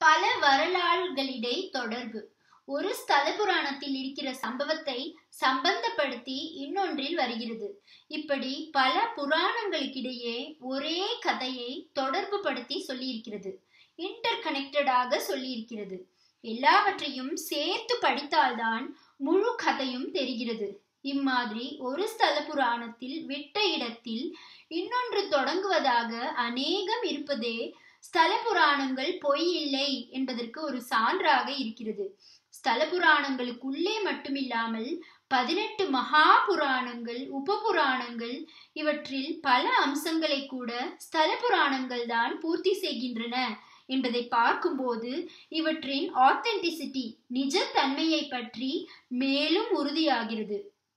பல வரலாறுகளிடை தொடர்பு ஒரு ஸ்தல புராணத்தில் இருக்கிற சம்பவத்தை சம்பந்தப்படுத்தி இன்னொன்றில் வருகிறது இப்படி பல புராணங்களுக்கிடையே ஒரே கதையை தொடர்பு படுத்தி சொல்லியிருக்கிறது இன்டர் கனெக்டடாக சொல்லியிருக்கிறது எல்லாவற்றையும் சேர்த்து படித்தால்தான் முழு கதையும் தெரிகிறது இம்மாதிரி ஒரு ஸ்தல புராணத்தில் விட்ட இடத்தில் இன்னொன்று தொடங்குவதாக அநேகம் இருப்பதே ஸ்தல புராணங்கள் பொய் இல்லை என்பதற்கு ஒரு சான்றாக இருக்கிறது ஸ்தல புராணங்களுக்குள்ளே மட்டுமில்லாமல் பதினெட்டு மகா புராணங்கள் உப புராணங்கள் இவற்றில் பல அம்சங்களை கூட ஸ்தல புராணங்கள் தான் பூர்த்தி செய்கின்றன என்பதை பார்க்கும்போது இவற்றின் ஆத்தென்டிசிட்டி நிஜத்தன்மையை பற்றி மேலும் உறுதியாகிறது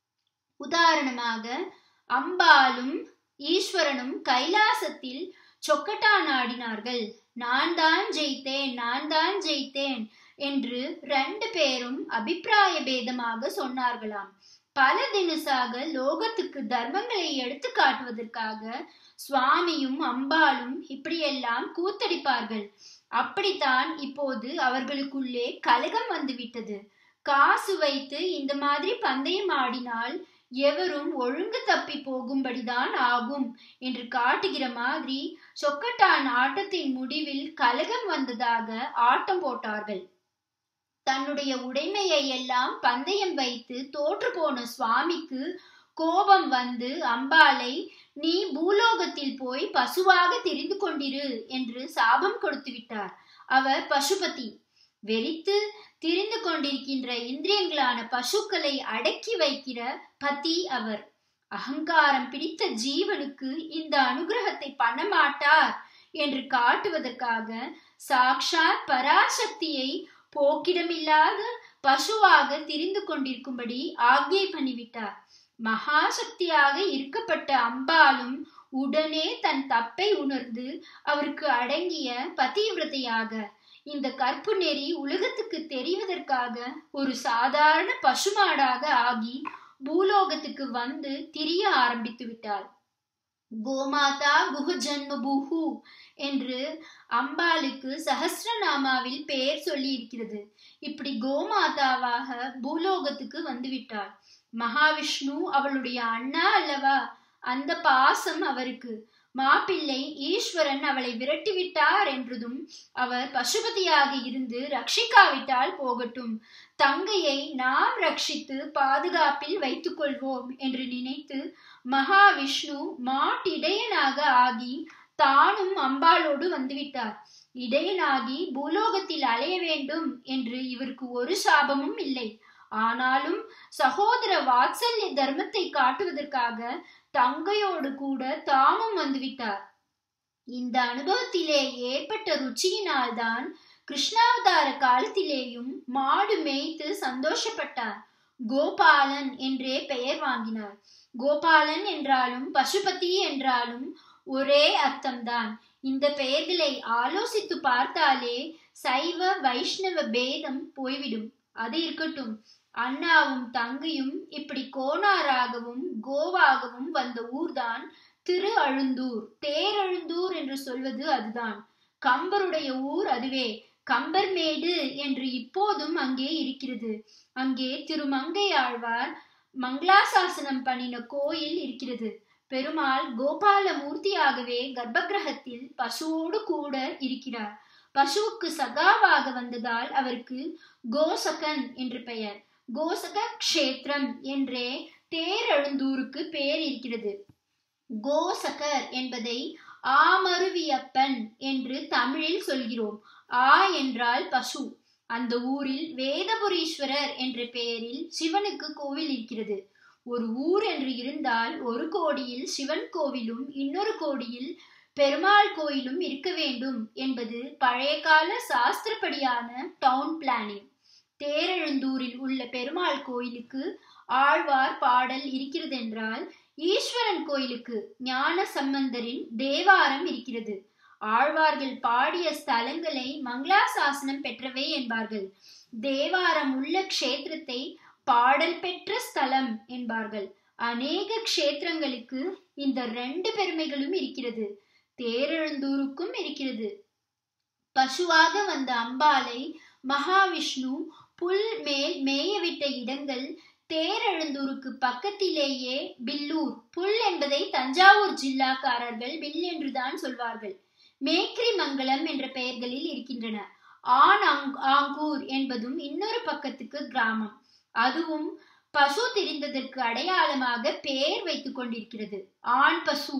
உதாரணமாக அம்பாலும் ஈஸ்வரனும் கைலாசத்தில் சொக்கட்டான் ஆடினார்கள் நான் தான் ஜெயித்தேன் நான் தான் ஜெயித்தேன் என்று ரெண்டு பேரும் அபிப்பிராய பேதமாக சொன்னார்களாம் பல தினசாக லோகத்துக்கு தர்மங்களை எடுத்து காட்டுவதற்காக சுவாமியும் அம்பாலும் இப்படியெல்லாம் கூத்தடிப்பார்கள் அப்படித்தான் இப்போது அவர்களுக்குள்ளே கலகம் வந்துவிட்டது காசு வைத்து இந்த மாதிரி பந்தயம் ஆடினால் எவரும் ஒழுங்கு தப்பி போகும்படிதான் ஆகும் என்று காட்டுகிற மாதிரி சொக்கட்டான் ஆட்டத்தின் முடிவில் கலகம் வந்ததாக ஆட்டம் போட்டார்கள் தன்னுடைய உடைமையை எல்லாம் பந்தயம் வைத்து தோற்று போன சுவாமிக்கு கோபம் வந்து அம்பாளை நீ பூலோகத்தில் போய் பசுவாக தெரிந்து கொண்டிரு என்று சாபம் கொடுத்து விட்டார் அவர் பசுபதி வெறித்து திரிந்து கொண்டிருக்கின்ற இந்திரியங்களான பசுக்களை அடக்கி வைக்கிற பதி அவர் அகங்காரம் பிடித்த ஜீவனுக்கு இந்த அனுகிரகத்தை பண்ண மாட்டார் என்று காட்டுவதற்காக சாக்ஷாத் பராசக்தியை போக்கிடமில்லாத பசுவாக திரிந்து கொண்டிருக்கும்படி ஆக்ஞை பண்ணிவிட்டார் மகாசக்தியாக இருக்கப்பட்ட அம்பாலும் உடனே தன் தப்பை உணர்ந்து அவருக்கு அடங்கிய பதிவிரதையாக இந்த கற்பு நெறி உலகத்துக்கு தெரிவதற்காக ஒரு சாதாரண பசுமாடாக ஆகி பூலோகத்துக்கு வந்து திரிய ஆரம்பித்து விட்டாள் கோமாதா குஹஜன்ம பூஹு என்று அம்பாளுக்கு சஹசிரநாமாவில் பெயர் சொல்லி இருக்கிறது இப்படி கோமாதாவாக பூலோகத்துக்கு வந்து விட்டாள் மகாவிஷ்ணு அவளுடைய அண்ணா அல்லவா அந்த பாசம் அவருக்கு மாப்பிள்ளை ஈஸ்வரன் அவளை விரட்டிவிட்டார் என்றதும் அவர் பசுபதியாக இருந்து ரட்சிக்காவிட்டால் போகட்டும் தங்கையை நாம் ரட்சித்து பாதுகாப்பில் வைத்துக் கொள்வோம் என்று நினைத்து மகாவிஷ்ணு மாட்டிடையனாக ஆகி தானும் அம்பாளோடு வந்துவிட்டார் இடையனாகி பூலோகத்தில் அலைய வேண்டும் என்று இவருக்கு ஒரு சாபமும் இல்லை ஆனாலும் சகோதர வாத்சல்ய தர்மத்தை காட்டுவதற்காக தங்கையோடு கூட தாமும் வந்துவிட்டார் இந்த அனுபவத்திலே ஏற்பட்ட ருச்சியினால்தான் கிருஷ்ணாவதார காலத்திலேயும் மாடு மேய்த்து சந்தோஷப்பட்டார் கோபாலன் என்றே பெயர் வாங்கினார் கோபாலன் என்றாலும் பசுபதி என்றாலும் ஒரே அர்த்தம்தான் இந்த பெயர்களை ஆலோசித்து பார்த்தாலே சைவ வைஷ்ணவ பேதம் போய்விடும் அது இருக்கட்டும் அண்ணாவும் தங்கையும் இப்படி கோணாராகவும் கோவாகவும் வந்த ஊர்தான் திரு அழுந்தூர் தேரழுந்தூர் என்று சொல்வது அதுதான் கம்பருடைய ஊர் அதுவே கம்பர்மேடு என்று இப்போதும் அங்கே இருக்கிறது அங்கே திருமங்கை ஆழ்வார் மங்களாசாசனம் பண்ணின கோயில் இருக்கிறது பெருமாள் கோபால மூர்த்தியாகவே கர்ப்பகிரகத்தில் பசுவோடு கூட இருக்கிறார் பசுவுக்கு சகாவாக வந்ததால் அவருக்கு கோசகன் என்று பெயர் கோசக க்ஷேத்திரம் என்றே தேரெழுந்தூருக்கு பெயர் இருக்கிறது கோசகர் என்பதை ஆமருவியப்பன் என்று தமிழில் சொல்கிறோம் ஆ என்றால் பசு அந்த ஊரில் வேதபுரீஸ்வரர் என்ற பெயரில் சிவனுக்கு கோவில் இருக்கிறது ஒரு ஊர் என்று இருந்தால் ஒரு கோடியில் சிவன் கோவிலும் இன்னொரு கோடியில் பெருமாள் கோயிலும் இருக்க வேண்டும் என்பது பழைய கால சாஸ்திரப்படியான டவுன் பிளானிங் தேரெழுந்தூரில் உள்ள பெருமாள் கோயிலுக்கு ஆழ்வார் பாடல் இருக்கிறதென்றால் ஈஸ்வரன் கோயிலுக்கு ஞான சம்பந்தரின் தேவாரம் இருக்கிறது ஆழ்வார்கள் பாடிய ஸ்தலங்களை மங்களாசாசனம் பெற்றவை என்பார்கள் தேவாரம் உள்ள க்ஷேத்திரத்தை பாடல் பெற்ற ஸ்தலம் என்பார்கள் அநேக க்ஷேத்திரங்களுக்கு இந்த ரெண்டு பெருமைகளும் இருக்கிறது தேரெழுந்தூருக்கும் இருக்கிறது பசுவாக வந்த அம்பாளை மகாவிஷ்ணு புல் மேல் மேயவிட்ட இடங்கள் தேரெழுந்தூருக்கு பக்கத்திலேயே பில்லூர் புல் என்பதை தஞ்சாவூர் ஜில்லாக்காரர்கள் பில் என்றுதான் சொல்வார்கள் மேக்ரி மங்கலம் என்ற பெயர்களில் இருக்கின்றன ஆன் ஆங்கூர் என்பதும் இன்னொரு பக்கத்துக்கு கிராமம் அதுவும் பசு திரிந்ததற்கு அடையாளமாக பெயர் வைத்துக் கொண்டிருக்கிறது ஆண் பசு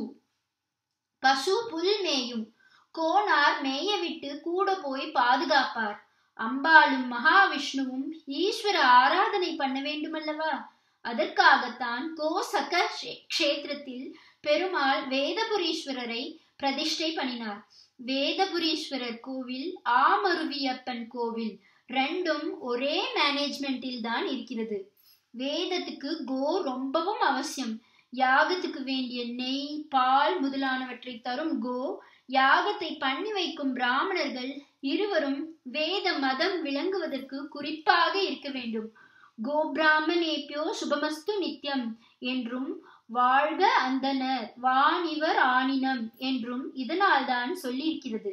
பசு புல் மேயும் கோனார் மேய விட்டு கூட போய் பாதுகாப்பார் அம்பாளும் மகாவிஷ்ணுவும் ஈஸ்வர ஆராதனை பண்ண வேண்டுமல்லவா அதற்காகத்தான் கோசக கஷேத்திரத்தில் பெருமாள் வேதபுரீஸ்வரரை பிரதிஷ்டை பண்ணினார் வேதபுரீஸ்வரர் கோவில் ஆமருவியப்பன் கோவில் ரெண்டும் ஒரே மேனேஜ்மெண்டில் தான் இருக்கிறது வேதத்துக்கு கோ ரொம்பவும் அவசியம் யாகத்துக்கு வேண்டிய நெய் பால் முதலானவற்றை தரும் கோ யாகத்தை பண்ணி வைக்கும் பிராமணர்கள் இருவரும் வேத மதம் விளங்குவதற்கு குறிப்பாக இருக்க வேண்டும் கோபிராமணேபியோ சுபமஸ்து நித்யம் என்றும் வாழ்க அந்தனர் வானிவர் ஆனினம் என்றும் இதனால்தான் சொல்லியிருக்கிறது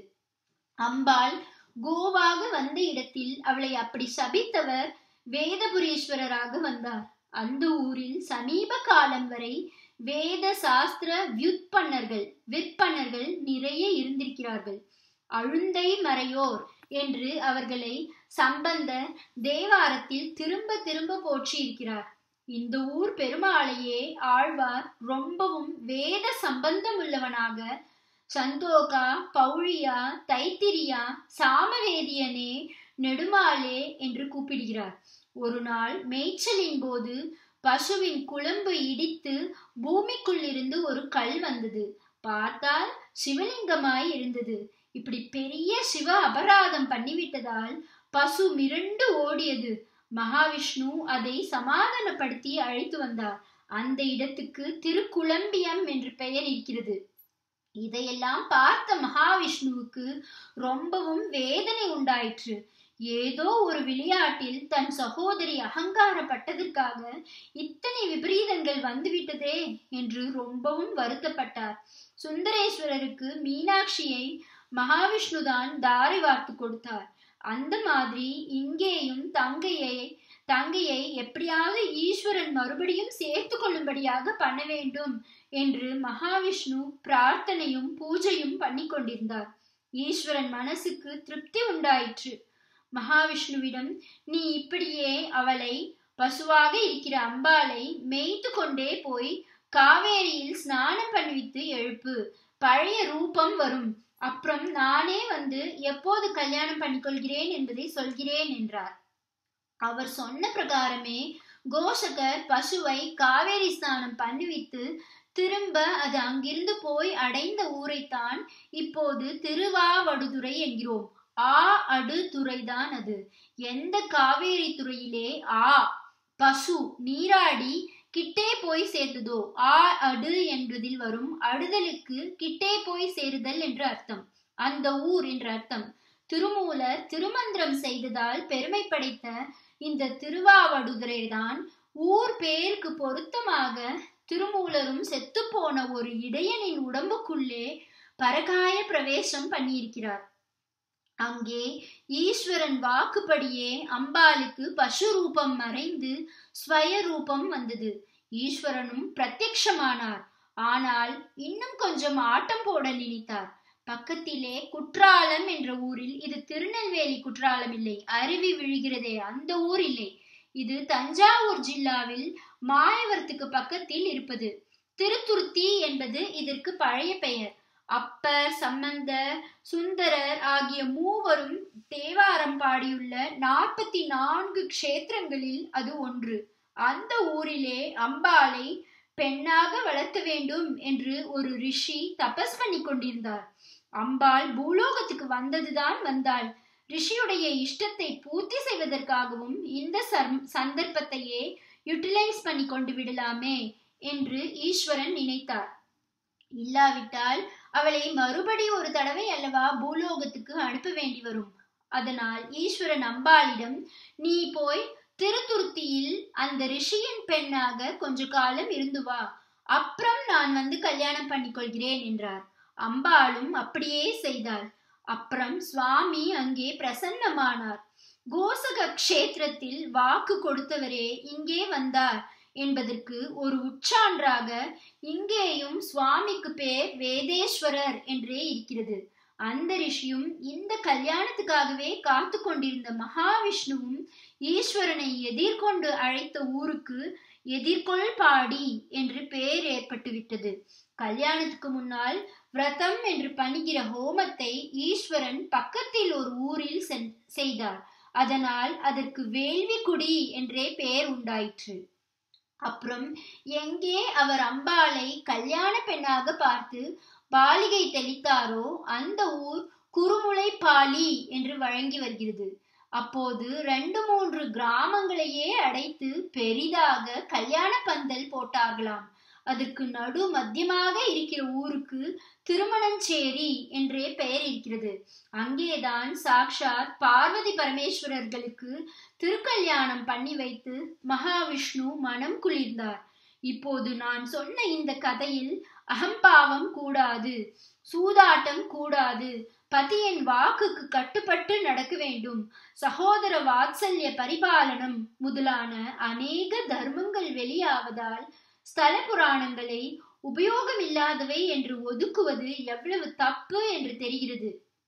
அம்பாள் கோவாக வந்த இடத்தில் அவளை அப்படி சபித்தவர் வேதபுரீஸ்வரராக வந்தார் அந்த ஊரில் சமீப காலம் வரை வேத சாஸ்திர வியுத்பன்னர்கள் விற்பன்னர்கள் நிறைய இருந்திருக்கிறார்கள் அழுந்தை மறையோர் என்று அவர்களை சம்பந்த தேவாரத்தில் திரும்ப திரும்ப போற்றி இருக்கிறார் இந்த ஊர் பெருமாளையே ஆழ்வார் ரொம்பவும் வேத சம்பந்தம் உள்ளவனாக சந்தோகா பௌழியா தைத்திரியா சாமவேதியனே நெடுமாலே என்று கூப்பிடுகிறார் ஒரு நாள் மேய்ச்சலின் போது பசுவின் குழம்பு இடித்து பூமிக்குள் இருந்து ஒரு கல் வந்தது பார்த்தால் சிவலிங்கமாய் இருந்தது இப்படி பெரிய சிவ அபராதம் பண்ணிவிட்டதால் பசு மிரண்டு ஓடியது மகாவிஷ்ணு அதை சமாதானப்படுத்தி அழைத்து வந்தார் அந்த இடத்துக்கு திருக்குழம்பியம் என்று பெயர் இருக்கிறது இதையெல்லாம் பார்த்த மகாவிஷ்ணுவுக்கு ரொம்பவும் வேதனை உண்டாயிற்று ஏதோ ஒரு விளையாட்டில் தன் சகோதரி அகங்காரப்பட்டதற்காக இத்தனை விபரீதங்கள் வந்துவிட்டதே என்று ரொம்பவும் வருத்தப்பட்டார் சுந்தரேஸ்வரருக்கு மீனாட்சியை மகாவிஷ்ணுதான் தாரை வார்த்து கொடுத்தார் அந்த மாதிரி இங்கேயும் தங்கையை தங்கையை எப்படியாவது ஈஸ்வரன் மறுபடியும் சேர்த்து கொள்ளும்படியாக பண்ண வேண்டும் என்று மகாவிஷ்ணு பிரார்த்தனையும் பூஜையும் பண்ணி கொண்டிருந்தார் ஈஸ்வரன் மனசுக்கு திருப்தி உண்டாயிற்று மகாவிஷ்ணுவிடம் நீ இப்படியே அவளை பசுவாக இருக்கிற அம்பாளை மேய்த்து கொண்டே போய் காவேரியில் ஸ்நானம் பண்ணிவித்து எழுப்பு பழைய ரூபம் வரும் அப்புறம் நானே வந்து எப்போது கல்யாணம் பண்ணிக்கொள்கிறேன் என்பதை சொல்கிறேன் என்றார் அவர் சொன்ன பிரகாரமே கோஷகர் பசுவை காவேரி ஸ்நானம் பண்ணிவித்து திரும்ப அது அங்கிருந்து போய் அடைந்த ஊரைத்தான் இப்போது திருவாவடுதுறை என்கிறோம் ஆ அடு துறைதான் அது எந்த காவேரி துறையிலே ஆ பசு நீராடி கிட்டே போய் சேர்ந்ததோ ஆ அடு என்பதில் வரும் அடுதலுக்கு கிட்டே போய் சேருதல் என்று அர்த்தம் அந்த ஊர் என்று அர்த்தம் திருமூலர் திருமந்திரம் செய்ததால் பெருமை படைத்த இந்த திருவாவடுதுறை தான் ஊர் பேருக்கு பொருத்தமாக திருமூலரும் செத்துப்போன ஒரு இடையனின் உடம்புக்குள்ளே பரகாய பிரவேசம் பண்ணியிருக்கிறார் அங்கே ஈஸ்வரன் வாக்குப்படியே அம்பாளுக்கு பசு ரூபம் மறைந்து ஸ்வய ரூபம் வந்தது ஈஸ்வரனும் பிரத்யக்ஷமானார் ஆனால் இன்னும் கொஞ்சம் ஆட்டம் போட நினைத்தார் பக்கத்திலே குற்றாலம் என்ற ஊரில் இது திருநெல்வேலி குற்றாலம் இல்லை அருவி விழுகிறதே அந்த ஊர் இல்லை இது தஞ்சாவூர் ஜில்லாவில் மாயவரத்துக்கு பக்கத்தில் இருப்பது திருத்துருத்தி என்பது இதற்கு பழைய பெயர் அப்பர் சம்பந்தர் சுந்தரர் ஆகிய மூவரும் தேவாரம் பாடியுள்ள நாற்பத்தி நான்கு க்ஷேத்திரங்களில் அது ஒன்று அந்த ஊரிலே அம்பாளை பெண்ணாக வளர்க்க வேண்டும் என்று ஒரு ரிஷி தபஸ் பண்ணி கொண்டிருந்தார் அம்பாள் பூலோகத்துக்கு வந்ததுதான் வந்தாள் ரிஷியுடைய இஷ்டத்தை பூர்த்தி செய்வதற்காகவும் இந்த சந்தர்ப்பத்தையே யூட்டிலைஸ் பண்ணி கொண்டு விடலாமே என்று ஈஸ்வரன் நினைத்தார் இல்லாவிட்டால் அவளை மறுபடி ஒரு தடவை அல்லவா பூலோகத்துக்கு அனுப்ப வேண்டி வரும் அதனால் ஈஸ்வரன் அம்பாளிடம் நீ போய் திருத்துருத்தியில் அந்த ரிஷியின் பெண்ணாக கொஞ்ச காலம் இருந்து வா அப்புறம் நான் வந்து கல்யாணம் பண்ணிக்கொள்கிறேன் என்றார் அம்பாளும் அப்படியே செய்தாள் அப்புறம் சுவாமி அங்கே பிரசன்னமானார் கோசக க்ஷேத்திரத்தில் வாக்கு கொடுத்தவரே இங்கே வந்தார் என்பதற்கு ஒரு உச்சான்றாக இங்கேயும் சுவாமிக்கு பேர் வேதேஸ்வரர் என்றே இருக்கிறது அந்த ரிஷியும் இந்த கல்யாணத்துக்காகவே காத்து கொண்டிருந்த மகாவிஷ்ணுவும் ஈஸ்வரனை எதிர்கொண்டு அழைத்த ஊருக்கு எதிர்கொள் பாடி என்று பெயர் ஏற்பட்டுவிட்டது கல்யாணத்துக்கு முன்னால் விரதம் என்று பணிகிற ஹோமத்தை ஈஸ்வரன் பக்கத்தில் ஒரு ஊரில் செய்தார் அதனால் அதற்கு வேள்விக்குடி என்றே பெயர் உண்டாயிற்று அப்புறம் எங்கே அவர் அம்பாளை கல்யாண பெண்ணாக பார்த்து பாலிகை தெளித்தாரோ அந்த ஊர் குறுமுளை பாலி என்று வழங்கி வருகிறது அப்போது ரெண்டு மூன்று கிராமங்களையே அடைத்து பெரிதாக கல்யாண பந்தல் போட்டார்களாம் அதற்கு நடு மத்தியமாக இருக்கிற ஊருக்கு திருமணஞ்சேரி என்றே பெயர் இருக்கிறது அங்கேதான் சாக்ஷாத் பார்வதி பரமேஸ்வரர்களுக்கு திருக்கல்யாணம் பண்ணி வைத்து மகாவிஷ்ணு மனம் குளிர்ந்தார் இப்போது நான் சொன்ன இந்த கதையில் அகம்பாவம் கூடாது சூதாட்டம் கூடாது பதியின் வாக்குக்கு கட்டுப்பட்டு நடக்க வேண்டும் சகோதர வாத்சல்ய பரிபாலனம் முதலான அநேக தர்மங்கள் வெளியாவதால் ஸ்தல புராணங்களை உபயோகமில்லாதவை என்று ஒதுக்குவது எவ்வளவு தப்பு என்று தெரிகிறது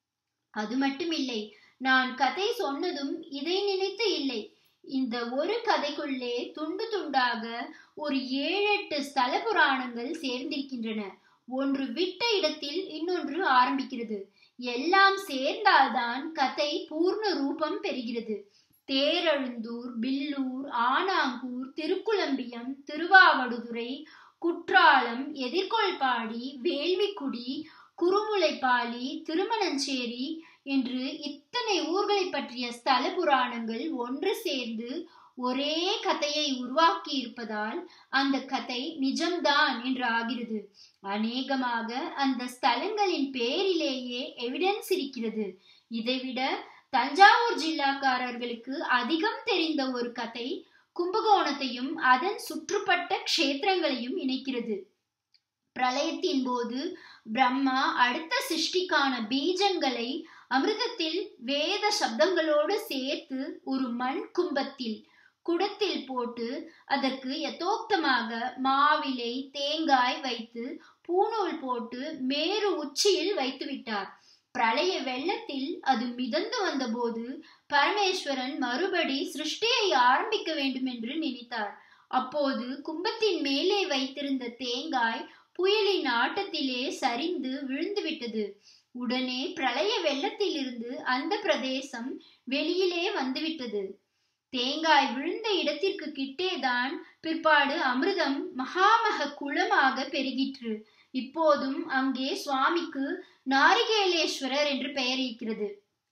அது மட்டுமில்லை நான் கதை சொன்னதும் இதை நினைத்து இல்லை இந்த ஒரு கதைக்குள்ளே துண்டு துண்டாக ஒரு ஏழெட்டு ஸ்தல புராணங்கள் சேர்ந்திருக்கின்றன ஒன்று விட்ட இடத்தில் இன்னொன்று ஆரம்பிக்கிறது எல்லாம் சேர்ந்தால்தான் கதை பூர்ண ரூபம் பெறுகிறது தேரழுந்தூர் பில்லூர் ஆனாங்கூர் திருக்குளம்பியம் திருவாவடுதுறை குற்றாலம் எதிர்கொள்பாடி வேள்விக்குடி குறுமுளைப்பாலி திருமணஞ்சேரி என்று இத்தனை ஊர்களை பற்றிய ஸ்தல புராணங்கள் ஒன்று சேர்ந்து ஒரே கதையை உருவாக்கி இருப்பதால் அந்த கதை நிஜம்தான் என்று ஆகிறது அநேகமாக அந்த ஸ்தலங்களின் பேரிலேயே எவிடன்ஸ் இருக்கிறது இதைவிட தஞ்சாவூர் ஜில்லாக்காரர்களுக்கு அதிகம் தெரிந்த ஒரு கதை கும்பகோணத்தையும் அதன் சுற்றுப்பட்ட க்ஷேத்திரங்களையும் இணைக்கிறது பிரளயத்தின் போது பிரம்மா அடுத்த சிருஷ்டிக்கான பீஜங்களை அமிர்தத்தில் வேத சப்தங்களோடு சேர்த்து ஒரு மண் கும்பத்தில் குடத்தில் போட்டு அதற்கு யதோக்தமாக மாவிலை தேங்காய் வைத்து பூநூல் போட்டு மேரு உச்சியில் வைத்து விட்டார் பிரளய வெள்ளத்தில் அது மிதந்து வந்தபோது பரமேஸ்வரன் மறுபடி சிருஷ்டியை ஆரம்பிக்க வேண்டும் என்று நினைத்தார் அப்போது கும்பத்தின் மேலே வைத்திருந்த தேங்காய் புயலின் ஆட்டத்திலே சரிந்து விழுந்துவிட்டது உடனே பிரளய வெள்ளத்திலிருந்து அந்த பிரதேசம் வெளியிலே வந்துவிட்டது தேங்காய் விழுந்த இடத்திற்கு கிட்டேதான் பிற்பாடு அமிர்தம் மகாமக குளமாக பெருகிற்று இப்போதும் அங்கே சுவாமிக்கு நாரிகேலேஸ்வரர் என்று பெயர் இருக்கிறது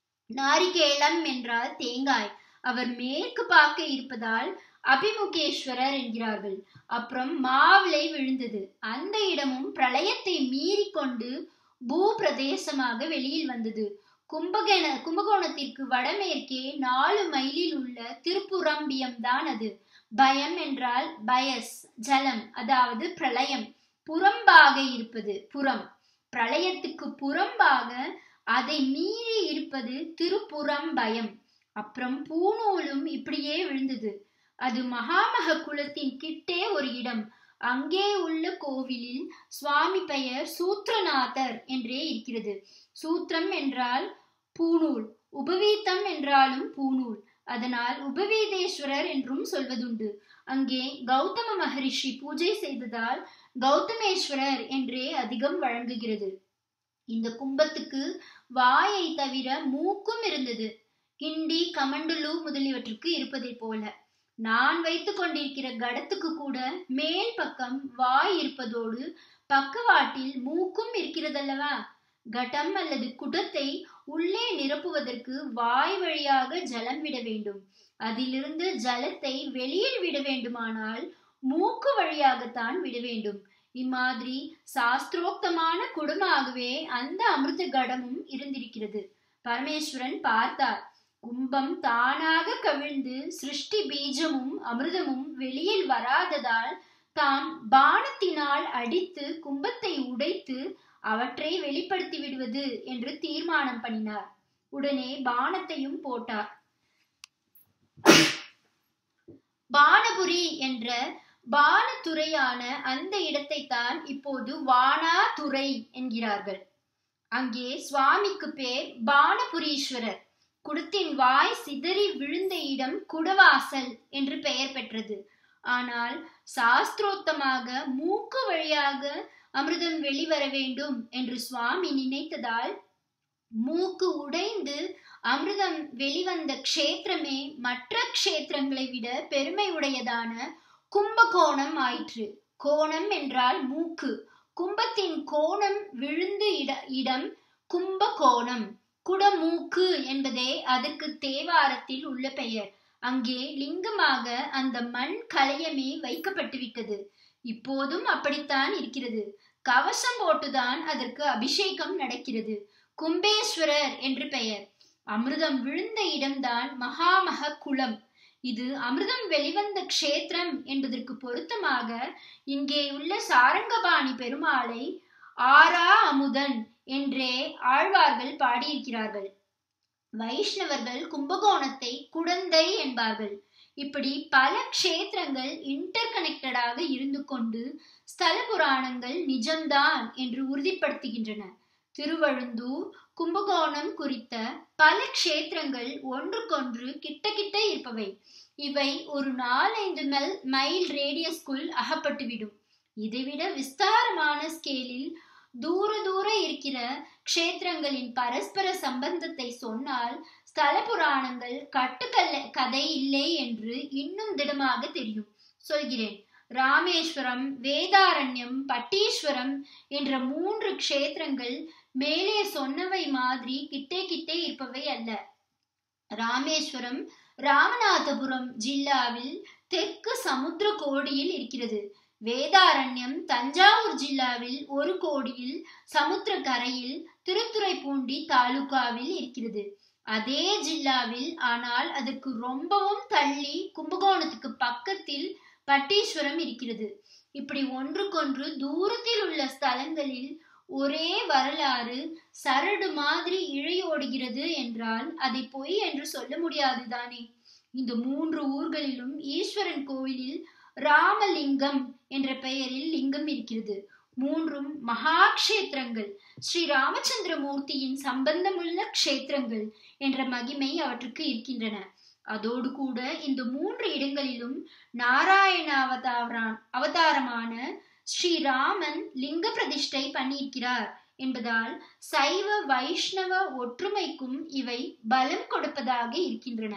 நாரிகேளம் என்றால் தேங்காய் அவர் மேற்கு பார்க்க இருப்பதால் அபிமுகேஸ்வரர் என்கிறார்கள் அப்புறம் மாவிளை விழுந்தது அந்த இடமும் பிரளயத்தை மீறி கொண்டு பூ பிரதேசமாக வெளியில் வந்தது கும்பகோண கும்பகோணத்திற்கு வடமேற்கே நாலு மைலில் உள்ள திருப்புரம்பியம் தான் அது பயம் என்றால் பயஸ் ஜலம் அதாவது பிரளயம் புறம்பாக இருப்பது புறம் பிரளயத்துக்கு புறம்பாக அதை மீறி இருப்பது திருப்புறம் பயம் அப்புறம் பூநூலும் இப்படியே விழுந்தது அது மகாமக குலத்தின் கிட்டே ஒரு இடம் அங்கே உள்ள கோவிலில் சுவாமி பெயர் சூத்ரநாதர் என்றே இருக்கிறது சூத்திரம் என்றால் பூநூல் உபவீத்தம் என்றாலும் பூநூல் அதனால் உபவீதேஸ்வரர் என்றும் சொல்வதுண்டு அங்கே கௌதம மகரிஷி பூஜை செய்ததால் கௌதமேஸ்வரர் என்றே அதிகம் வழங்குகிறது இந்த கும்பத்துக்கு வாயை தவிர மூக்கும் இருந்தது கிண்டி கமண்டலு முதலியவற்றுக்கு இருப்பதை போல நான் வைத்துக் கொண்டிருக்கிற கடத்துக்கு கூட மேல் பக்கம் வாய் இருப்பதோடு பக்கவாட்டில் மூக்கும் இருக்கிறதல்லவா கடம் அல்லது குடத்தை உள்ளே நிரப்புவதற்கு வாய் வழியாக ஜலம் விட வேண்டும் அதிலிருந்து ஜலத்தை வெளியில் விட வேண்டுமானால் மூக்கு வழியாகத்தான் விட வேண்டும் இம்மாதிரி சாஸ்திரோக்தமான குடமாகவே அந்த அமிர்த கடமும் இருந்திருக்கிறது பரமேஸ்வரன் பார்த்தார் கும்பம் தானாக கவிழ்ந்து சிருஷ்டி பீஜமும் அமிர்தமும் வெளியில் வராததால் தாம் பானத்தினால் அடித்து கும்பத்தை உடைத்து அவற்றை வெளிப்படுத்தி விடுவது என்று தீர்மானம் பண்ணினார் உடனே பானத்தையும் போட்டார் பானபுரி என்ற பானத்துறையான அந்த இடத்தை தான் இப்போது வானாதுறை என்கிறார்கள் அங்கே சுவாமிக்கு பேர் பானபுரீஸ்வரர் குடத்தின் வாய் சிதறி விழுந்த இடம் குடவாசல் என்று பெயர் பெற்றது ஆனால் சாஸ்திரோத்தமாக மூக்கு வழியாக அமிர்தம் வெளிவர வேண்டும் என்று சுவாமி நினைத்ததால் மூக்கு உடைந்து அமிர்தம் வெளிவந்த க்ஷேத்திரமே மற்ற க்ஷேத்திரங்களை விட பெருமை உடையதான கும்பகோணம் ஆயிற்று கோணம் என்றால் மூக்கு கும்பத்தின் கோணம் விழுந்து இட இடம் கும்பகோணம் குடமூக்கு என்பதே அதற்கு தேவாரத்தில் உள்ள பெயர் அங்கே லிங்கமாக அந்த மண் கலையமே வைக்கப்பட்டு விட்டது இப்போதும் அப்படித்தான் இருக்கிறது கவசம் போட்டுதான் அதற்கு அபிஷேகம் நடக்கிறது கும்பேஸ்வரர் என்று பெயர் அமிர்தம் விழுந்த இடம்தான் மகாமக குளம் இது அமிர்தம் வெளிவந்த க்ஷேத்திரம் என்பதற்கு பொருத்தமாக இங்கே உள்ள சாரங்கபாணி பெருமாளை ஆரா அமுதன் என்றே ஆழ்வார்கள் பாடியிருக்கிறார்கள் வைஷ்ணவர்கள் கும்பகோணத்தை குடந்தை என்பார்கள் இப்படி பல க்ஷேத்திரங்கள் இன்டர் கனெக்டடாக இருந்து கொண்டு ஸ்தல புராணங்கள் நிஜம்தான் என்று உறுதிப்படுத்துகின்றன திருவழுந்தூர் கும்பகோணம் குறித்த பல க்ஷேத்திரங்கள் ஒன்றுக்கொன்று கிட்ட கிட்ட இருப்பவை இவை ஒரு நாலைந்து மெல் மைல் ரேடியஸ்குள் அகப்பட்டுவிடும் இதைவிட விஸ்தாரமான ஸ்கேலில் தூர தூர இருக்கிற க்ஷேத்திரங்களின் பரஸ்பர சம்பந்தத்தை சொன்னால் ஸ்தல புராணங்கள் கட்டுக்கல்ல கதை இல்லை என்று இன்னும் திடமாக தெரியும் சொல்கிறேன் ராமேஸ்வரம் வேதாரண்யம் பட்டீஸ்வரம் என்ற மூன்று க்ஷேத்திரங்கள் மேலே சொன்னவை மாதிரி கிட்டே கிட்டே இருப்பவை அல்ல ராமேஸ்வரம் ராமநாதபுரம் ஜில்லாவில் தெற்கு சமுத்திர கோடியில் இருக்கிறது வேதாரண்யம் தஞ்சாவூர் ஜில்லாவில் ஒரு கோடியில் சமுத்திர கரையில் திருத்துறைப்பூண்டி தாலுகாவில் இருக்கிறது அதே ஜில்லாவில் ஆனால் அதற்கு ரொம்பவும் தள்ளி கும்பகோணத்துக்கு பக்கத்தில் பட்டீஸ்வரம் இருக்கிறது இப்படி ஒன்றுக்கொன்று தூரத்தில் உள்ள ஸ்தலங்களில் ஒரே வரலாறு சரடு மாதிரி இழையோடுகிறது என்றால் அதை பொய் என்று சொல்ல முடியாது தானே இந்த மூன்று ஊர்களிலும் ஈஸ்வரன் கோவிலில் ராமலிங்கம் என்ற பெயரில் லிங்கம் இருக்கிறது மூன்றும் மகா க்ஷேத்திரங்கள் ஸ்ரீ ராமச்சந்திர மூர்த்தியின் சம்பந்தமுள்ள க்ஷேத்திரங்கள் என்ற மகிமை அவற்றுக்கு இருக்கின்றன அதோடு கூட இந்த மூன்று இடங்களிலும் நாராயண அவதாரான் அவதாரமான ஸ்ரீராமன் லிங்க பிரதிஷ்டை பண்ணியிருக்கிறார் என்பதால் சைவ வைஷ்ணவ ஒற்றுமைக்கும் இவை பலம் கொடுப்பதாக இருக்கின்றன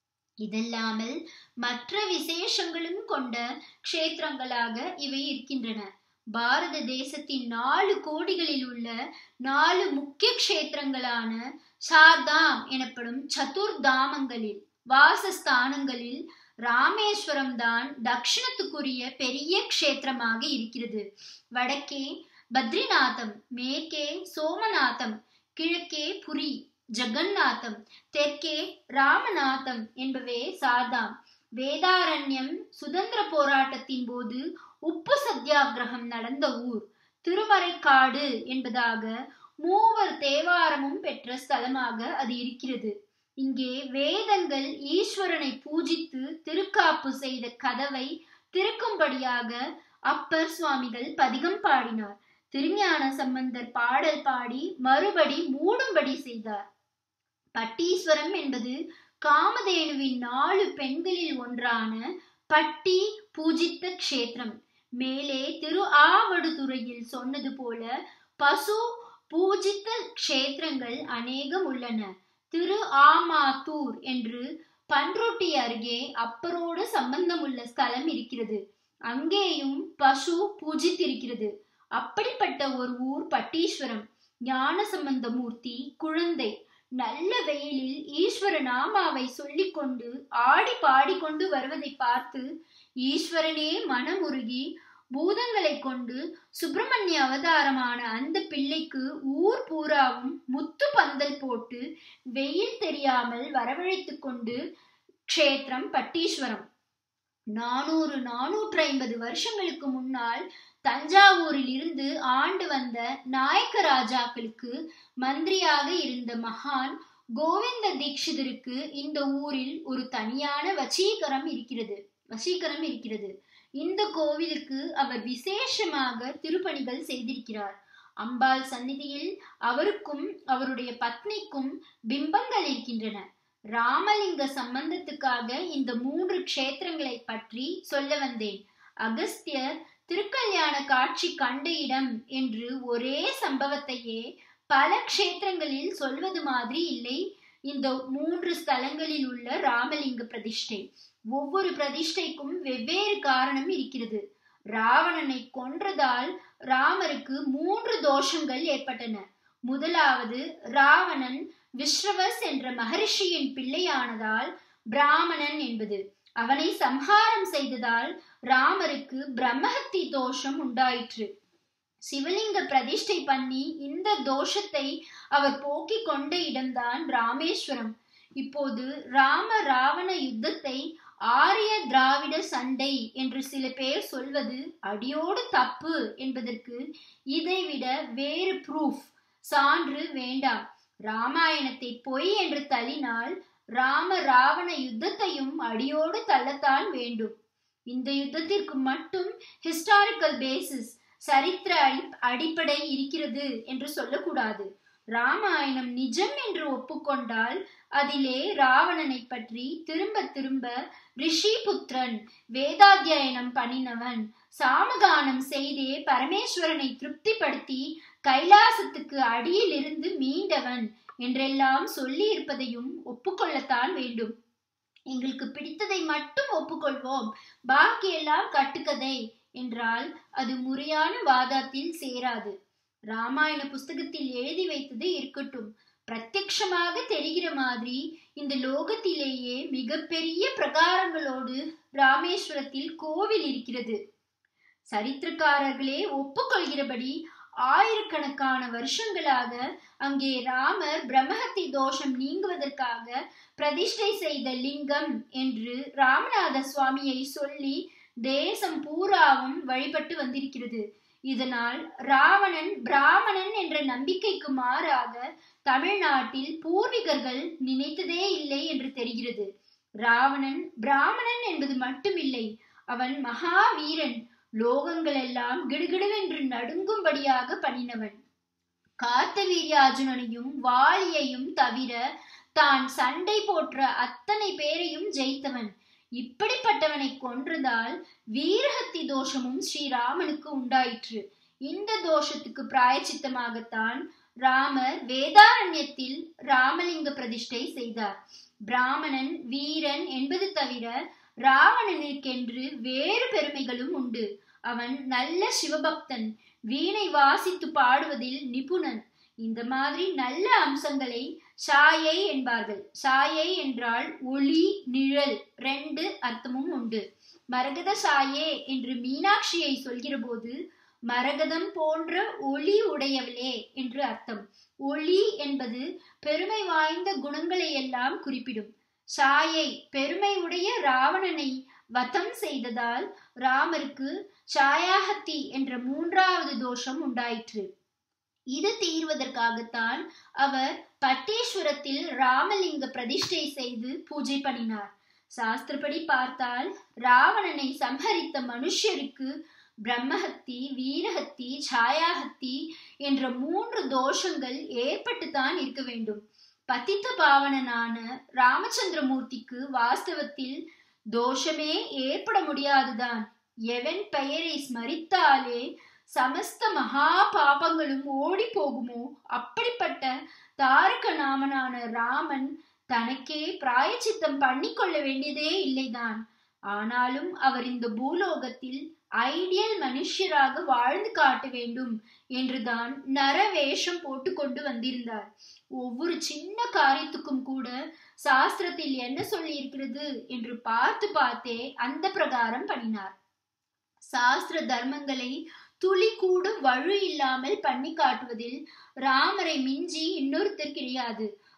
இதல்லாமல் மற்ற விசேஷங்களும் கொண்ட க்ஷேத்திரங்களாக இவை இருக்கின்றன பாரத தேசத்தின் நாலு கோடிகளில் உள்ள நாலு முக்கிய க்ஷேத்திரங்களான சார்தாம் எனப்படும் சதுர்தாமங்களில் வாசஸ்தானங்களில் ராமேஸ்வரம் தான் தட்சிணத்துக்குரிய பெரிய க்ஷேத்திரமாக இருக்கிறது வடக்கே பத்ரிநாதம் மேற்கே சோமநாதம் கிழக்கே புரி ஜெகநாதம் தெற்கே ராமநாதம் என்பவே சார்தாம் வேதாரண்யம் சுதந்திர போராட்டத்தின் போது உப்பு சத்தியாகிரகம் நடந்த ஊர் திருமறைக்காடு என்பதாக மூவர் தேவாரமும் பெற்ற ஸ்தலமாக அது இருக்கிறது இங்கே வேதங்கள் ஈஸ்வரனை பூஜித்து திருக்காப்பு செய்த கதவை திறக்கும்படியாக அப்பர் சுவாமிகள் பதிகம் பாடினார் திருஞான சம்பந்தர் பாடல் பாடி மறுபடி மூடும்படி செய்தார் பட்டீஸ்வரம் என்பது காமதேனுவின் நாலு பெண்களில் ஒன்றான பட்டி பூஜித்த க்ஷேத்திரம் மேலே திரு ஆவடுதுறையில் சொன்னது போல பசு பூஜித்த க்ஷேத்திரங்கள் அநேகம் உள்ளன திரு ஆமாத்தூர் என்று பன்ருட்டி அருகே அப்பரோடு சம்பந்தமுள்ள ஸ்தலம் இருக்கிறது அங்கேயும் பசு பூஜித்திருக்கிறது அப்படிப்பட்ட ஒரு ஊர் பட்டீஸ்வரம் ஞான சம்பந்த மூர்த்தி குழந்தை நல்ல வெயிலில் ஈஸ்வர நாமாவை சொல்லிக்கொண்டு ஆடி பாடிக்கொண்டு வருவதை பார்த்து ஈஸ்வரனே மனமுருகி பூதங்களை கொண்டு சுப்பிரமணிய அவதாரமான அந்த பிள்ளைக்கு ஊர் பூராவும் முத்து பந்தல் போட்டு வெயில் தெரியாமல் வரவழைத்து கொண்டு க்ஷேத்திரம் பட்டீஸ்வரம் நானூறு நானூற்று ஐம்பது வருஷங்களுக்கு முன்னால் தஞ்சாவூரில் இருந்து ஆண்டு வந்த நாயக்க ராஜாக்களுக்கு மந்திரியாக இருந்த மகான் கோவிந்த தீட்சிதருக்கு இந்த ஊரில் ஒரு தனியான வசீகரம் இருக்கிறது வசீகரம் இருக்கிறது இந்த கோவிலுக்கு அவர் விசேஷமாக திருப்பணிகள் செய்திருக்கிறார் அம்பாள் சந்நிதியில் அவருக்கும் அவருடைய பத்னிக்கும் பிம்பங்கள் இருக்கின்றன ராமலிங்க சம்பந்தத்துக்காக இந்த மூன்று க்ஷேத்திரங்களை பற்றி சொல்ல வந்தேன் அகஸ்தியர் திருக்கல்யாண காட்சி கண்ட இடம் என்று ஒரே சம்பவத்தையே பல க்ஷேத்திரங்களில் சொல்வது மாதிரி இல்லை இந்த மூன்று ஸ்தலங்களில் உள்ள ராமலிங்க பிரதிஷ்டை ஒவ்வொரு பிரதிஷ்டைக்கும் வெவ்வேறு காரணம் இருக்கிறது ராவணனை கொன்றதால் ராமருக்கு மூன்று தோஷங்கள் ஏற்பட்டன முதலாவது ராவணன் விஸ்ரவஸ் என்ற மகரிஷியின் பிள்ளையானதால் பிராமணன் என்பது அவனை சம்ஹாரம் செய்ததால் ராமருக்கு பிரம்மஹத்தி தோஷம் உண்டாயிற்று சிவலிங்க பிரதிஷ்டை பண்ணி இந்த தோஷத்தை அவர் போக்கிக் கொண்ட இடம்தான் ராமேஸ்வரம் இப்போது ராம ராவண யுத்தத்தை ஆரிய திராவிட சண்டை என்று சில பேர் சொல்வது அடியோடு தப்பு என்பதற்கு இதைவிட வேறு ப்ரூஃப் சான்று வேண்டாம் ராமாயணத்தை பொய் என்று தள்ளினால் ராம ராவண யுத்தத்தையும் அடியோடு தள்ளத்தான் வேண்டும் இந்த யுத்தத்திற்கு மட்டும் ஹிஸ்டாரிக்கல் பேசிஸ் சரித்திர அடிப்படை இருக்கிறது என்று சொல்லக்கூடாது ராமாயணம் நிஜம் என்று ஒப்புக்கொண்டால் அதிலே ராவணனை பற்றி திரும்ப திரும்ப ரிஷிபுத்திரன் வேதாத்தியனம் பண்ணினவன் சாமகானம் செய்தே பரமேஸ்வரனை திருப்திப்படுத்தி கைலாசத்துக்கு அடியில் இருந்து மீண்டவன் என்றெல்லாம் சொல்லி இருப்பதையும் ஒப்புக்கொள்ளத்தான் வேண்டும் எங்களுக்கு பிடித்ததை மட்டும் ஒப்புக்கொள்வோம் பாக்கி எல்லாம் கட்டுக்கதை என்றால் அது முறையான வாதத்தில் சேராது ராமாயண புஸ்தகத்தில் எழுதி வைத்தது இருக்கட்டும் பிரத்யக்ஷமாக தெரிகிற மாதிரி இந்த லோகத்திலேயே மிகப்பெரிய பிரகாரங்களோடு ராமேஸ்வரத்தில் கோவில் இருக்கிறது சரித்திரக்காரர்களே ஒப்புக்கொள்கிறபடி ஆயிரக்கணக்கான வருஷங்களாக அங்கே ராமர் பிரம்மஹத்தி தோஷம் நீங்குவதற்காக பிரதிஷ்டை செய்த லிங்கம் என்று ராமநாத சுவாமியை சொல்லி தேசம் பூராவும் வழிபட்டு வந்திருக்கிறது இதனால் ராவணன் பிராமணன் என்ற நம்பிக்கைக்கு மாறாக தமிழ்நாட்டில் பூர்வீகர்கள் நினைத்ததே இல்லை என்று தெரிகிறது ராவணன் பிராமணன் என்பது மட்டுமில்லை அவன் மகாவீரன் லோகங்கள் எல்லாம் கிடுகிடுவென்று நடுங்கும்படியாக பண்ணினவன் கார்த்தவீரியார்ஜுனனையும் வாலியையும் தவிர தான் சண்டை போற்ற அத்தனை பேரையும் ஜெயித்தவன் இப்படிப்பட்டவனை கொன்றதால் வீரஹத்தி தோஷமும் ஸ்ரீராமனுக்கு உண்டாயிற்று இந்த தோஷத்துக்கு பிராயச்சித்தமாகத்தான் ராமர் வேதாரண்யத்தில் ராமலிங்க பிரதிஷ்டை செய்தார் பிராமணன் வீரன் என்பது தவிர ராவணனுக்கென்று வேறு பெருமைகளும் உண்டு அவன் நல்ல சிவபக்தன் வீணை வாசித்து பாடுவதில் நிபுணன் இந்த மாதிரி நல்ல அம்சங்களை சாயை என்பார்கள் சாயை என்றால் ஒளி நிழல் ரெண்டு அர்த்தமும் உண்டு மரகத சாயே என்று மீனாட்சியை சொல்கிற போது மரகதம் போன்ற ஒளி உடையவளே என்று அர்த்தம் ஒளி என்பது பெருமை வாய்ந்த குணங்களை எல்லாம் குறிப்பிடும் சாயை பெருமை உடைய ராவணனை வதம் செய்ததால் ராமருக்கு சாயாகத்தி என்ற மூன்றாவது தோஷம் உண்டாயிற்று இது தீர்வதற்காகத்தான் அவர் பட்டேஸ்வரத்தில் ராமலிங்க பிரதிஷ்டை செய்து பூஜை பண்ணினார் சாஸ்திரப்படி பார்த்தால் ராவணனை சம்ஹரித்த மனுஷருக்கு பிரம்மஹத்தி வீரஹத்தி சாயாஹத்தி என்ற மூன்று தோஷங்கள் ஏற்பட்டுத்தான் இருக்க வேண்டும் பதித்த பாவனனான ராமச்சந்திரமூர்த்திக்கு வாஸ்தவத்தில் தோஷமே ஏற்பட முடியாதுதான் எவன் பெயரை ஸ்மரித்தாலே சமஸ்த மகா பாபங்களும் ஓடி போகுமோ அப்படிப்பட்ட தாரக நாமனான ராமன் தனக்கே பிராயச்சித்தம் பண்ணிக்கொள்ள வேண்டியதே இல்லைதான் ஆனாலும் அவர் இந்த பூலோகத்தில் ஐடியல் மனுஷராக வாழ்ந்து காட்ட வேண்டும் என்றுதான் நரவேஷம் போட்டுக்கொண்டு வந்திருந்தார் ஒவ்வொரு சின்ன காரியத்துக்கும் கூட சாஸ்திரத்தில் என்ன சொல்லி இருக்கிறது என்று பார்த்து பார்த்தே அந்த பிரகாரம் பண்ணினார் சாஸ்திர தர்மங்களை துளி கூட வலு இல்லாமல் பண்ணி காட்டுவதில் ராமரை மிஞ்சி இன்னொருத்தர் கிடையாது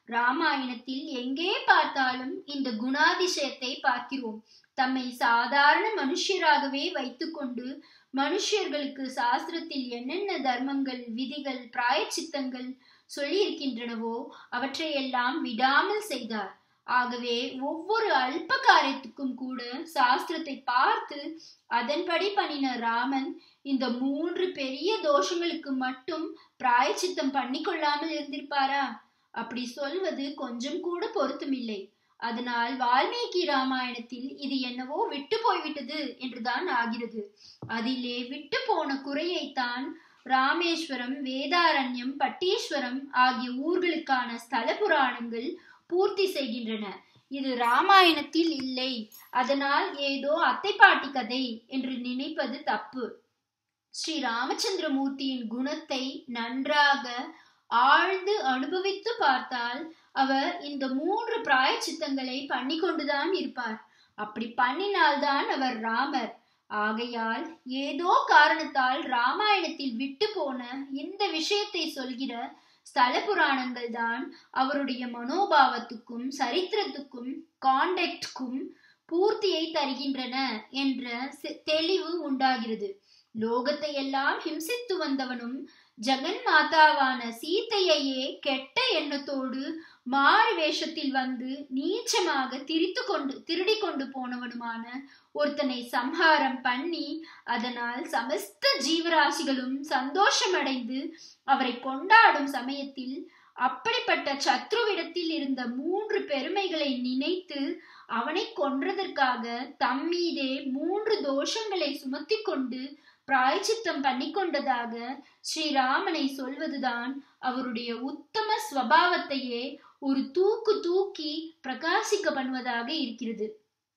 ராமாயணத்தில் எங்கே பார்த்தாலும் இந்த குணாதிசயத்தை பார்க்கிறோம் தம்மை சாதாரண மனுஷராகவே வைத்துக்கொண்டு மனுஷர்களுக்கு சாஸ்திரத்தில் என்னென்ன தர்மங்கள் விதிகள் பிராயச்சித்தங்கள் சொல்லியிருக்கின்றனவோ அவற்றையெல்லாம் விடாமல் செய்தார் ஆகவே ஒவ்வொரு அல்ப காரியத்துக்கும் கூட சாஸ்திரத்தை பார்த்து அதன்படி பண்ணின ராமன் இந்த மூன்று பெரிய தோஷங்களுக்கு மட்டும் பிராயச்சித்தம் பண்ணி கொள்ளாமல் இருந்திருப்பாரா அப்படி சொல்வது கொஞ்சம் கூட பொருத்தமில்லை அதனால் வால்மீகி ராமாயணத்தில் இது என்னவோ விட்டு போய்விட்டது என்றுதான் ஆகிறது அதிலே விட்டு போன குறையைத்தான் ராமேஸ்வரம் வேதாரண்யம் பட்டீஸ்வரம் ஆகிய ஊர்களுக்கான ஸ்தல புராணங்கள் பூர்த்தி செய்கின்றன இது ராமாயணத்தில் இல்லை அதனால் ஏதோ அத்தை பாட்டி கதை என்று நினைப்பது தப்பு ஸ்ரீ ராமச்சந்திரமூர்த்தியின் குணத்தை நன்றாக ஆழ்ந்து அனுபவித்து பார்த்தால் அவர் இந்த மூன்று பிராயச்சித்தங்களை பண்ணி கொண்டுதான் இருப்பார் அப்படி பண்ணினால்தான் அவர் ராமர் ஆகையால் ஏதோ காரணத்தால் ராமாயணத்தில் விட்டு போன இந்த விஷயத்தை சொல்கிற ஸ்தல புராணங்கள் தான் அவருடைய மனோபாவத்துக்கும் சரித்திரத்துக்கும் காண்டக்டுக்கும் பூர்த்தியை தருகின்றன என்ற தெளிவு உண்டாகிறது லோகத்தை எல்லாம் ஹிம்சித்து வந்தவனும் ஜெகன் மாதாவான சீத்தையையே கெட்ட எண்ணத்தோடு மாறு வேஷத்தில் வந்து நீச்சமாக திரித்து கொண்டு திருடி கொண்டு போனவனுமான ஒருத்தனை சம்ஹாரம் பண்ணி அதனால் சமஸ்த ஜீவராசிகளும் சந்தோஷமடைந்து அவரை கொண்டாடும் சமயத்தில் அப்படிப்பட்ட சத்ருவிடத்தில் இருந்த மூன்று பெருமைகளை நினைத்து அவனை கொன்றதற்காக தம்மீதே மூன்று தோஷங்களை சுமத்தி கொண்டு பிராய்ச்சித்தம் பண்ணி கொண்டதாக ஸ்ரீராமனை சொல்வதுதான் அவருடைய உத்தம ஸ்வபாவத்தையே ஒரு தூக்கு தூக்கி பிரகாசிக்க பண்ணுவதாக இருக்கிறது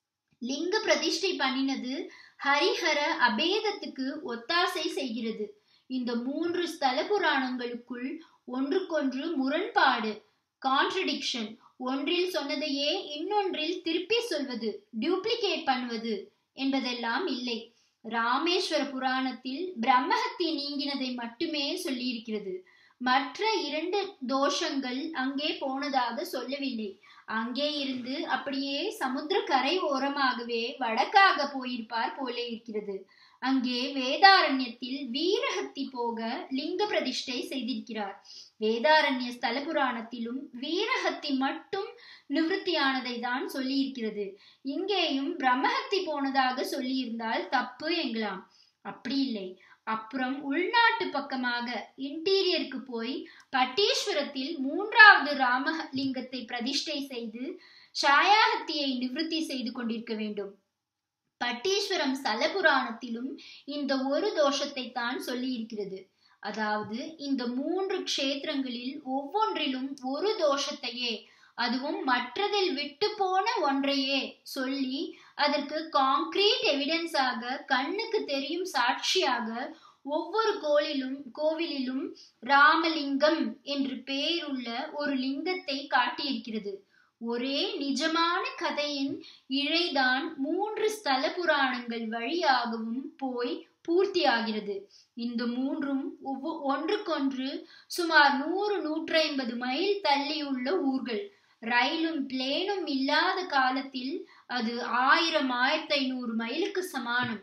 லிங்க பிரதிஷ்டை பண்ணினது ஹரிஹர அபேதத்துக்கு ஒத்தாசை செய்கிறது இந்த மூன்று ஸ்தல புராணங்களுக்குள் ஒன்றுக்கொன்று முரண்பாடு கான்ட்ரடிக்ஷன் ஒன்றில் சொன்னதையே இன்னொன்றில் திருப்பி சொல்வது டியூப்ளிகேட் பண்ணுவது என்பதெல்லாம் இல்லை ராமேஸ்வர புராணத்தில் பிரம்மஹத்தி நீங்கினதை மட்டுமே சொல்லியிருக்கிறது மற்ற இரண்டு தோஷங்கள் அங்கே போனதாக சொல்லவில்லை அங்கே இருந்து அப்படியே சமுத்திர கரை ஓரமாகவே வடக்காக போயிருப்பார் போல இருக்கிறது அங்கே வேதாரண்யத்தில் வீரஹத்தி போக லிங்க பிரதிஷ்டை செய்திருக்கிறார் வேதாரண்ய ஸ்தல புராணத்திலும் வீரஹத்தி மட்டும் நிவൃத்தியானதை தான் சொல்லியிருக்கிறது இங்கேயும் பிரம்மஹத்தி போனதாக சொல்லியிருந்தால் தப்பு எங்கலாம் அப்படி இல்லை அப்புறம் உள்நாட்டு பக்கமாக இன்டீரியருக்கு போய் பட்டீஸ்வரத்தில் மூன்றாவது ராமலிங்கத்தை பிரதிஷ்டை செய்து ஷாயாஹத்தியை நிவൃத்தி செய்து கொண்டிருக்க வேண்டும் பட்டீஸ்வரம் ஸ்தல புராணத்திலும் இந்த ஒரு தோஷத்தை தான் சொல்லி இருக்கிறது அதாவது இந்த மூன்று க்ஷேத்திரங்களில் ஒவ்வொன்றிலும் ஒரு தோஷத்தையே அதுவும் மற்றதில் விட்டு போன ஒன்றையே சொல்லி அதற்கு காங்கிரீட் எவிடன்ஸாக கண்ணுக்கு தெரியும் சாட்சியாக ஒவ்வொரு கோயிலும் கோவிலிலும் ராமலிங்கம் என்று பெயருள்ள ஒரு லிங்கத்தை காட்டியிருக்கிறது ஒரே நிஜமான கதையின் இழைதான் மூன்று ஸ்தல புராணங்கள் வழியாகவும் போய் பூர்த்தியாகிறது இந்த மூன்றும் ஒன்றுக்கொன்று சுமார் நூறு நூற்றி ஐம்பது மைல் தள்ளியுள்ள ஊர்கள் ரயிலும் பிளேனும் இல்லாத காலத்தில் அது ஆயிரம் ஆயிரத்தி ஐநூறு மைலுக்கு சமானம்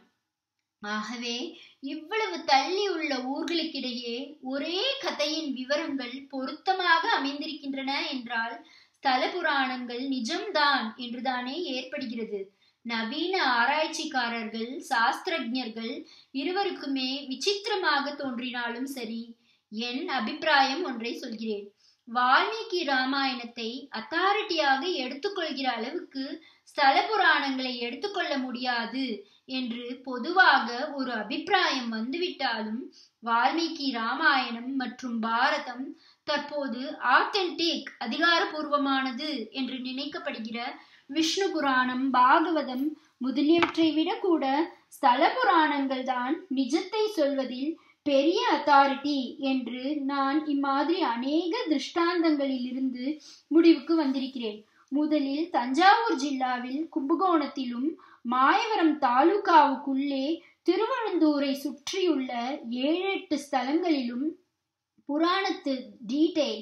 ஆகவே இவ்வளவு தள்ளி உள்ள ஊர்களுக்கிடையே ஒரே கதையின் விவரங்கள் பொருத்தமாக அமைந்திருக்கின்றன என்றால் ஸ்தல புராணங்கள் நிஜம்தான் என்றுதானே ஏற்படுகிறது நவீன ஆராய்ச்சிக்காரர்கள் சாஸ்திரஜர்கள் இருவருக்குமே விசித்திரமாக தோன்றினாலும் சரி என் அபிப்பிராயம் ஒன்றை சொல்கிறேன் வால்மீகி ராமாயணத்தை அத்தாரிட்டியாக எடுத்துக்கொள்கிற அளவுக்கு ஸ்தல புராணங்களை எடுத்துக்கொள்ள முடியாது என்று பொதுவாக ஒரு அபிப்பிராயம் வந்துவிட்டாலும் வால்மீகி ராமாயணம் மற்றும் பாரதம் தற்போது ஆத்தென்டிக் அதிகாரபூர்வமானது என்று நினைக்கப்படுகிற விஷ்ணு புராணம் பாகவதம் முதலியவற்றை விட கூட ஸ்தல புராணங்கள் தான் நிஜத்தை சொல்வதில் பெரிய அத்தாரிட்டி என்று நான் இம்மாதிரி அநேக திருஷ்டாந்தங்களிலிருந்து முடிவுக்கு வந்திருக்கிறேன் முதலில் தஞ்சாவூர் ஜில்லாவில் கும்பகோணத்திலும் மாயவரம் தாலுகாவுக்குள்ளே திருவழுந்தூரை சுற்றியுள்ள ஏழு எட்டு ஸ்தலங்களிலும் புராணத்து டீடைல்ஸ்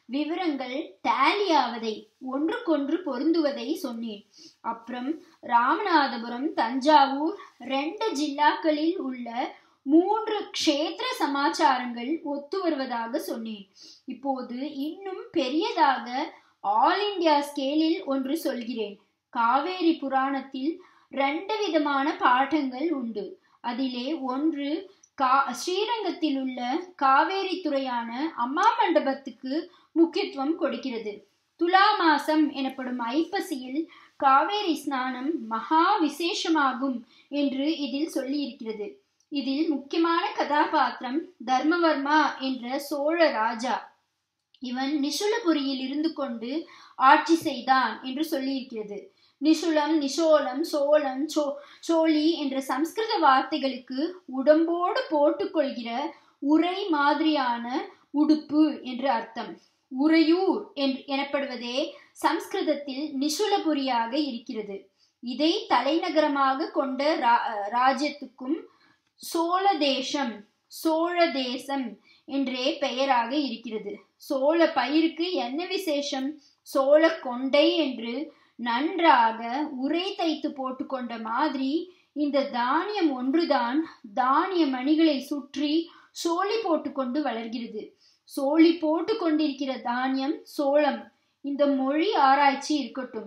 விவரங்கள் டேலி ஆவதை ஒன்றுக்கொன்று பொருந்துவதை சொன்னேன் அப்புறம் ராமநாதபுரம் தஞ்சாவூர் ரெண்டு ஜில்லாக்களில் உள்ள மூன்று க்ஷேத்திர சமாச்சாரங்கள் ஒத்து வருவதாக சொன்னேன் இப்போது இன்னும் பெரியதாக ஆல் இந்தியா ஸ்கேலில் ஒன்று சொல்கிறேன் காவேரி புராணத்தில் ரெண்டு விதமான பாட்டங்கள் உண்டு அதிலே ஒன்று கா ஸ்ரீரங்கத்தில் உள்ள காவேரி துறையான அம்மா மண்டபத்துக்கு முக்கியத்துவம் கொடுக்கிறது துலா மாசம் எனப்படும் ஐப்பசியில் காவேரி ஸ்நானம் மகா விசேஷமாகும் என்று இதில் சொல்லியிருக்கிறது இதில் முக்கியமான கதாபாத்திரம் தர்மவர்மா என்ற சோழ ராஜா இவன் நிசுலபுரியில் இருந்து கொண்டு ஆட்சி செய்தான் என்று சொல்லியிருக்கிறது நிசுலம் நிஷோலம் சோளம் சோ சோழி என்ற சம்ஸ்கிருத வார்த்தைகளுக்கு உடம்போடு போட்டுக்கொள்கிற உரை மாதிரியான உடுப்பு என்று அர்த்தம் உறையூர் என்று எனப்படுவதே சம்ஸ்கிருதத்தில் நிசுலபுரியாக இருக்கிறது இதை தலைநகரமாக கொண்ட ராஜ்யத்துக்கும் சோழ தேசம் சோழ தேசம் என்றே பெயராக இருக்கிறது சோழ பயிருக்கு என்ன விசேஷம் சோழ கொண்டை என்று நன்றாக உரை தைத்து போட்டுக்கொண்ட மாதிரி இந்த தானியம் ஒன்றுதான் தானிய மணிகளை சுற்றி சோழி போட்டுக்கொண்டு வளர்கிறது சோழி போட்டு கொண்டிருக்கிற தானியம் சோளம் இந்த மொழி ஆராய்ச்சி இருக்கட்டும்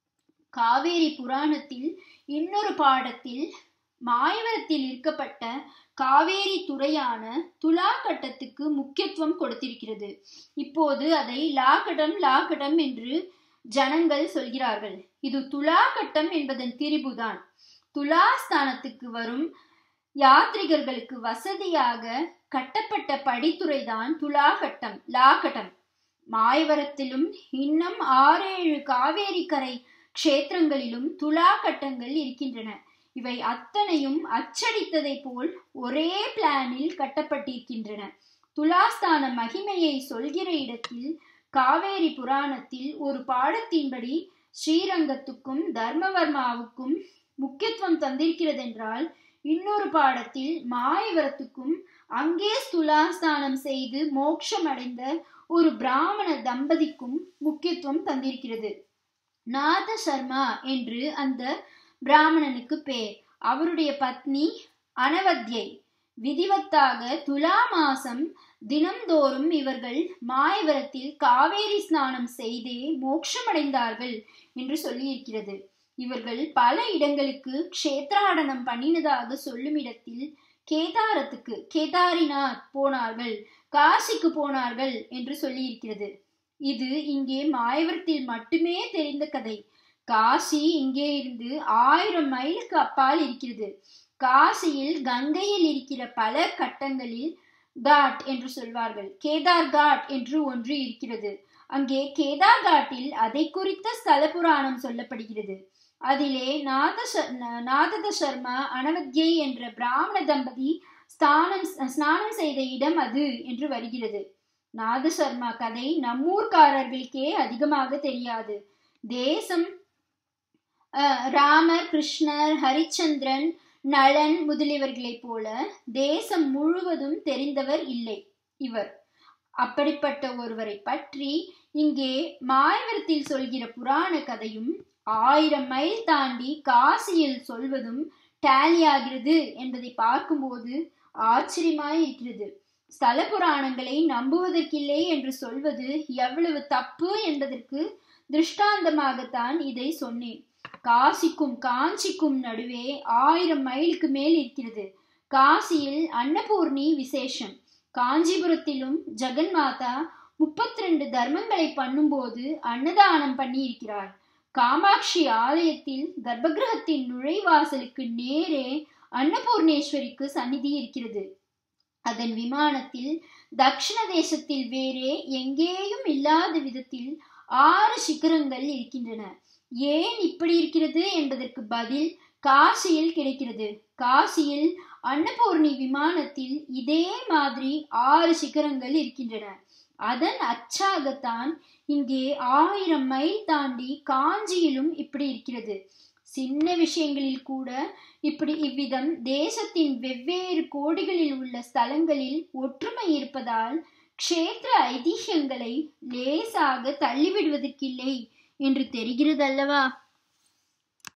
காவேரி புராணத்தில் இன்னொரு பாடத்தில் மாயவரத்தில் இருக்கப்பட்ட காவேரி துறையான துலா கட்டத்துக்கு முக்கியத்துவம் கொடுத்திருக்கிறது இப்போது அதை லாகடம் லாகடம் என்று ஜனங்கள் சொல்கிறார்கள் இது துலா கட்டம் என்பதன் திரிபுதான் துலா ஸ்தானத்துக்கு வரும் யாத்ரிகர்களுக்கு வசதியாக கட்டப்பட்ட படித்துறைதான் துலா கட்டம் லாகட்டம் மாயவரத்திலும் இன்னும் ஆறேழு காவேரி கரை க்ஷேத்திரங்களிலும் துலா கட்டங்கள் இருக்கின்றன இவை அத்தனையும் அச்சடித்ததை போல் ஒரே பிளானில் கட்டப்பட்டிருக்கின்றன துலாஸ்தான மகிமையை சொல்கிற இடத்தில் காவேரி புராணத்தில் ஒரு பாடத்தின்படி ஸ்ரீரங்கத்துக்கும் தர்மவர்மாவுக்கும் முக்கியத்துவம் தந்திருக்கிறதென்றால் இன்னொரு பாடத்தில் மாயவரத்துக்கும் அங்கே துலாஸ்தானம் செய்து மோட்சம் அடைந்த ஒரு பிராமண தம்பதிக்கும் முக்கியத்துவம் தந்திருக்கிறது நாத சர்மா என்று அந்த பிராமணனுக்கு பேர் அவருடைய பத்னி அனவத்யை விதிவத்தாக துலா மாசம் தினம்தோறும் இவர்கள் மாயவரத்தில் காவேரி ஸ்நானம் செய்தே மோட்சமடைந்தார்கள் என்று சொல்லியிருக்கிறது இவர்கள் பல இடங்களுக்கு க்ஷேத்ராடனம் பண்ணினதாக சொல்லும் இடத்தில் கேதாரத்துக்கு கேதாரிநாத் போனார்கள் காசிக்கு போனார்கள் என்று சொல்லியிருக்கிறது இது இங்கே மாயவரத்தில் மட்டுமே தெரிந்த கதை காசி இங்கே இருந்து ஆயிரம் மைலுக்கு அப்பால் இருக்கிறது காசியில் கங்கையில் இருக்கிற பல கட்டங்களில் காட் என்று சொல்வார்கள் கேதார் காட் என்று ஒன்று இருக்கிறது அங்கே கேதார் காட்டில் அதை குறித்த ஸ்தல புராணம் சொல்லப்படுகிறது அதிலே நாத நாதத சர்மா அனவத்யை என்ற பிராமண தம்பதி ஸ்தானம் ஸ்நானம் செய்த இடம் அது என்று வருகிறது நாத சர்மா கதை நம்மூர்காரர்களுக்கே அதிகமாக தெரியாது தேசம் ராமர் கிருஷ்ணர் ஹரிச்சந்திரன் நளன் முதலியவர்களைப் போல தேசம் முழுவதும் தெரிந்தவர் இல்லை இவர் அப்படிப்பட்ட ஒருவரை பற்றி இங்கே மாயவரத்தில் சொல்கிற புராண கதையும் ஆயிரம் மைல் தாண்டி காசியில் சொல்வதும் டேலி ஆகிறது என்பதை பார்க்கும்போது ஆச்சரியமாய் இருக்கிறது ஸ்தல புராணங்களை நம்புவதற்கில்லை என்று சொல்வது எவ்வளவு தப்பு என்பதற்கு திருஷ்டாந்தமாகத்தான் இதை சொன்னேன் காசிக்கும் காஞ்சிக்கும் நடுவே ஆயிரம் மைலுக்கு மேல் இருக்கிறது காசியில் அன்னபூர்ணி விசேஷம் காஞ்சிபுரத்திலும் ஜெகன்மாதா முப்பத்தி ரெண்டு தர்மங்களை பண்ணும்போது அன்னதானம் பண்ணி இருக்கிறார் காமாட்சி ஆலயத்தில் கர்ப்பகிரகத்தின் நுழைவாசலுக்கு நேரே அன்னபூர்ணேஸ்வரிக்கு சந்நிதி இருக்கிறது அதன் விமானத்தில் தக்ஷண தேசத்தில் வேறே எங்கேயும் இல்லாத விதத்தில் ஆறு சிகரங்கள் இருக்கின்றன ஏன் இப்படி இருக்கிறது என்பதற்கு பதில் காசியில் கிடைக்கிறது காசியில் அன்னபூர்ணி விமானத்தில் இதே மாதிரி ஆறு சிகரங்கள் இருக்கின்றன அதன் அச்சாகத்தான் இங்கே ஆயிரம் மைல் தாண்டி காஞ்சியிலும் இப்படி இருக்கிறது சின்ன விஷயங்களில் கூட இப்படி இவ்விதம் தேசத்தின் வெவ்வேறு கோடிகளில் உள்ள ஸ்தலங்களில் ஒற்றுமை இருப்பதால் க்ஷேத்திர ஐதிஹ்யங்களை லேசாக தள்ளிவிடுவதற்கில்லை என்று தெரிகிறதல்லவா